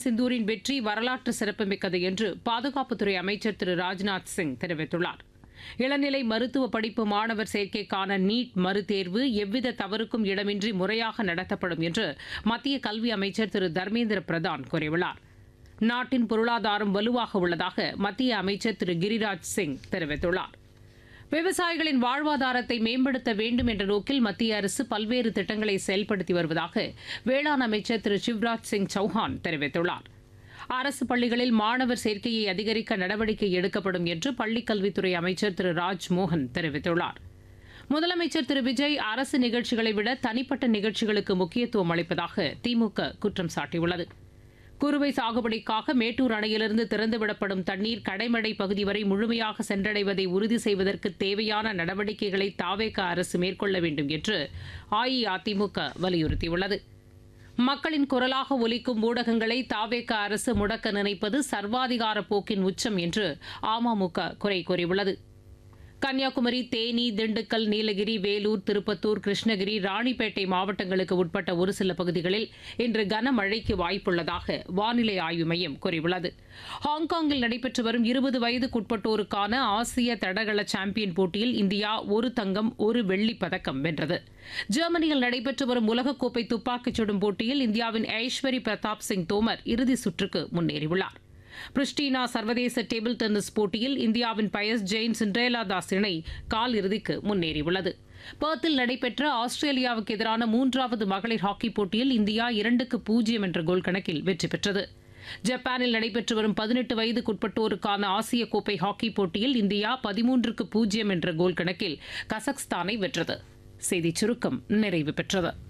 சிந்தூரின் வெற்றி வரலாற்று சிறப்புமிக்கது என்று பாதுகாப்புத்துறை அமைச்சர் திரு ராஜ்நாத் சிங் தெரிவித்துள்ளார் இளநிலை மருத்துவ படிப்பு மாணவர் சேர்க்கைக்கான நீட் மறுதேர்வு எவ்வித தவறுக்கும் இடமின்றி முறையாக நடத்தப்படும் என்று மத்திய கல்வி அமைச்சர் திரு தர்மேந்திர பிரதான் கூறியுள்ளார் நாட்டின் பொருளாதாரம் வலுவாக உள்ளதாக மத்திய அமைச்சர் திரு கிரிராஜ் சிங் தெரிவித்துள்ளார் விவசாயிகளின் வாழ்வாதாரத்தை மேம்படுத்த வேண்டும் என்ற நோக்கில் மத்திய அரசு பல்வேறு திட்டங்களை செயல்படுத்தி வருவதாக வேளாண் அமைச்சர் திரு சிவராஜ் சிங் சௌஹான் தெரிவித்துள்ளார் அரசு பள்ளிகளில் மாணவர் சேர்க்கையை அதிகரிக்க நடவடிக்கை எடுக்கப்படும் என்று பள்ளிக்கல்வித்துறை அமைச்சர் திரு ராஜ்மோகன் தெரிவித்துள்ளார் முதலமைச்சர் திரு விஜய் அரசு நிகழ்ச்சிகளை விட தனிப்பட்ட நிகழ்ச்சிகளுக்கு முக்கியத்துவம் அளிப்பதாக திமுக குற்றம் சாட்டியுள்ளது குறுவை சாகுபடிக்காக மேட்டூர் அணையிலிருந்து திறந்துவிடப்படும் தண்ணீர் கடைமடை பகுதி வரை முழுமையாக சென்றடைவதை உறுதி செய்வதற்கு தேவையான நடவடிக்கைகளை தாவேக அரசு மேற்கொள்ள வேண்டும் என்று அஇஅதிமுக வலியுறுத்தியுள்ளது மக்களின் குரலாக ஒலிக்கும் ஊடகங்களை தாவேக அரசு முடக்க நினைப்பது சர்வாதிகார போக்கின் உச்சம் என்று அமமுக குறை கூறியுள்ளது கன்னியாகுமரி தேனி திண்டுக்கல் நீலகிரி வேலூர் திருப்பத்தூர் கிருஷ்ணகிரி ராணிப்பேட்டை மாவட்டங்களுக்கு உட்பட்ட ஒரு சில பகுதிகளில் இன்று கனமழைக்கு வாய்ப்புள்ளதாக வானிலை ஆய்வு மையம் கூறியுள்ளது ஹாங்காங்கில் நடைபெற்று வரும் இருபது வயதுக்குட்பட்டோருக்கான ஆசிய தடகள சாம்பியன் போட்டியில் இந்தியா ஒரு தங்கம் ஒரு வெள்ளிப் பதக்கம் வென்றது ஜெர்மனியில் நடைபெற்று வரும் உலகக்கோப்பை துப்பாக்கிச் சுடும் போட்டியில் இந்தியாவின் ஐஸ்வரி பிரதாப் சிங் தோமர் இறுதி சுற்றுக்கு முன்னேறியுள்ளார் பிரிஸ்டினா சர்வதேச டேபிள் டென்னிஸ் போட்டியில் இந்தியாவின் பயஸ் ஜெயின் சிண்ட்ரேலா தாஸ் இணை கால் இறுதிக்கு முன்னேறியுள்ளது பர்த்தில் நடைபெற்ற ஆஸ்திரேலியாவுக்கு எதிரான மூன்றாவது மகளிர் ஹாக்கி போட்டியில் இந்தியா இரண்டுக்கு பூஜ்ஜியம் என்ற கோல் கணக்கில் வெற்றி பெற்றது ஜப்பானில் நடைபெற்று வரும் பதினெட்டு வயதுக்குட்பட்டோருக்கான ஆசிய கோப்பை ஹாக்கி போட்டியில் இந்தியா பதிமூன்றுக்கு பூஜ்ஜியம் என்ற கோல் கணக்கில் கசக்ஸ்தானை வென்றது செய்திச் சுருக்கம் நிறைவு பெற்றது